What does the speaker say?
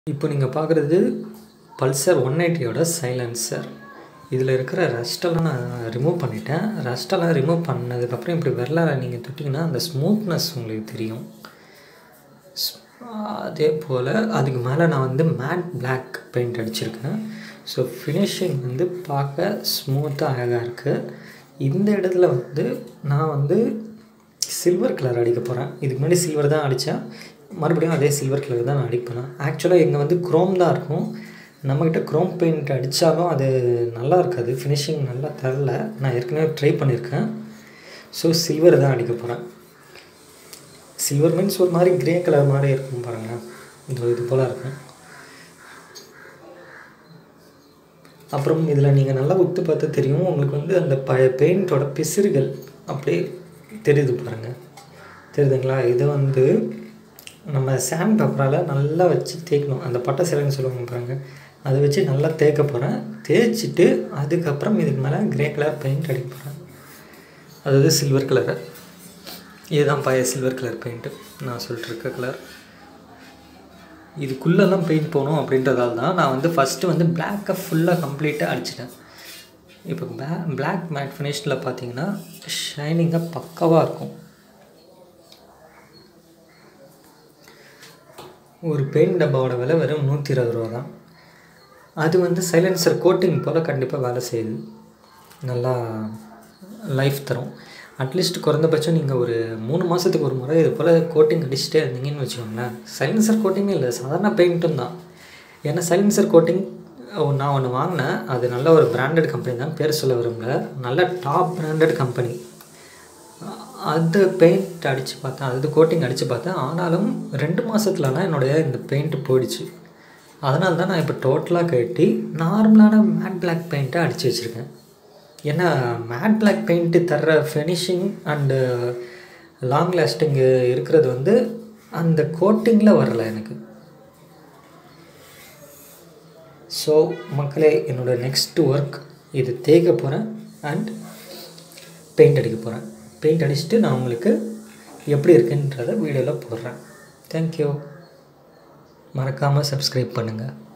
இப்போ நீங்கள் பார்க்குறது பல்சர் ஒன் எயிட்டியோட சைலன்சர் இதில் இருக்கிற ரஸ்ட்டெல்லாம் நான் ரிமூவ் பண்ணிட்டேன் ரஸ்ட்டெல்லாம் ரிமூவ் பண்ணதுக்கப்புறம் இப்படி விரலால நீங்கள் தொட்டிங்கன்னா அந்த ஸ்மூத்னஸ் உங்களுக்கு தெரியும் ஸ்- அதே போல் அதுக்கு மேலே நான் வந்து மேட் பிளாக் பெயிண்ட் அடிச்சிருக்கேன் ஸோ ஃபினிஷிங் வந்து பார்க்க ஸ்மூத்தாக அழகாக இருக்குது இந்த இடத்துல வந்து நான் வந்து சில்வர் கலர் அடிக்க போகிறேன் இதுக்கு முன்னாடி சில்வர் தான் அடித்தேன் மறுபடியும் அதே சில்வர் கலர் தான் நான் அடிப்பேன் ஆக்சுவலாக இங்கே வந்து குரோம் தான் இருக்கும் நம்மக்கிட்ட குரோம் பெயிண்ட் அடித்தாலும் அது நல்லா இருக்காது ஃபினிஷிங் நல்லா தரல நான் ஏற்கனவே ட்ரை பண்ணியிருக்கேன் ஸோ சில்வர் தான் அடிக்க போகிறேன் சில்வர் மீன்ஸ் ஒரு மாதிரி கிரே கலர் மாதிரி இருக்கும் பாருங்கள் இது இது போல் இருக்கும் அப்புறம் இதில் நீங்கள் நல்லா உத்து பார்த்தா தெரியும் உங்களுக்கு வந்து அந்த பழைய பெயிண்டோட பிசிறுகள் அப்படியே தெரியுது பாருங்கள் தெரியுதுங்களா இதை வந்து நம்ம சாண்ட் பேப்பரால் நல்லா வச்சு தேய்க்கணும் அந்த பட்டை சிலைன்னு சொல்லுவாங்க பாருங்க அதை வச்சு நல்லா தேய்க்க போகிறேன் தேய்ச்சிட்டு அதுக்கப்புறம் இதுக்கு மேலே கிரே கலர் பெயிண்ட் அடிக்க போகிறேன் அதாவது சில்வர் கலரு இதுதான் பழைய சில்வர் கலர் பெயிண்ட்டு நான் சொல்லிட்டுருக்க கலர் இதுக்குள்ளெல்லாம் பெயிண்ட் போகணும் அப்படின்றதால தான் நான் வந்து ஃபஸ்ட்டு வந்து பிளாக்கை ஃபுல்லாக கம்ப்ளீட்டாக அடிச்சிட்டேன் இப்போ பிளா பிளாக் மேட் ஃபினிஷில் பார்த்தீங்கன்னா ஷைனிங்காக பக்காவாக இருக்கும் ஒரு பெயிண்ட் டப்பாவோட விலை வெறும் நூற்றி இருபது ரூபா தான் அது வந்து சைலன்சர் கோட்டிங் போல் கண்டிப்பாக வேலை செய்யுது நல்லா லைஃப் தரும் அட்லீஸ்ட் குறைந்தபட்சம் நீங்கள் ஒரு மூணு மாதத்துக்கு ஒரு முறை இது போல் கோட்டிங் அடிச்சுட்டே இருந்தீங்கன்னு வச்சுக்கோங்களேன் சைலன்சர் கோட்டிங்கே இல்லை சாதாரண பெயிண்ட்டும் தான் ஏன்னா சைலன்சர் கோட்டிங் நான் ஒன்று வாங்கினேன் அது நல்ல ஒரு பிராண்டட் கம்பெனி தான் பேர் சொல்ல விரும்பல நல்ல டாப் பிராண்டட் கம்பெனி அது பெயிண்ட் அடித்து பார்த்தேன் அது கோட்டிங் அடித்து பார்த்தேன் ஆனாலும் ரெண்டு மாதத்துலலாம் என்னுடைய இந்த பெயிண்ட் போயிடுச்சு அதனால தான் நான் இப்போ டோட்டலாக கட்டி நார்மலான மேட் பிளாக் பெயிண்ட்டை அடித்து வச்சுருக்கேன் ஏன்னா மேட் பிளாக் பெயிண்ட்டு தர்ற ஃபினிஷிங் அண்டு லாங் லாஸ்டிங்கு இருக்கிறது வந்து அந்த கோட்டிங்கில் வரல எனக்கு ஸோ மக்களே என்னோட நெக்ஸ்ட் ஒர்க் இது தேய்க்க போகிறேன் அண்ட் பெயிண்ட் அடிக்க போகிறேன் பெயிண்ட் அடிச்சுட்டு நான் உங்களுக்கு எப்படி இருக்குன்றத வீடியோவில் போடுறேன் தேங்க்யூ மறக்காமல் சப்ஸ்கிரைப் பண்ணுங்கள்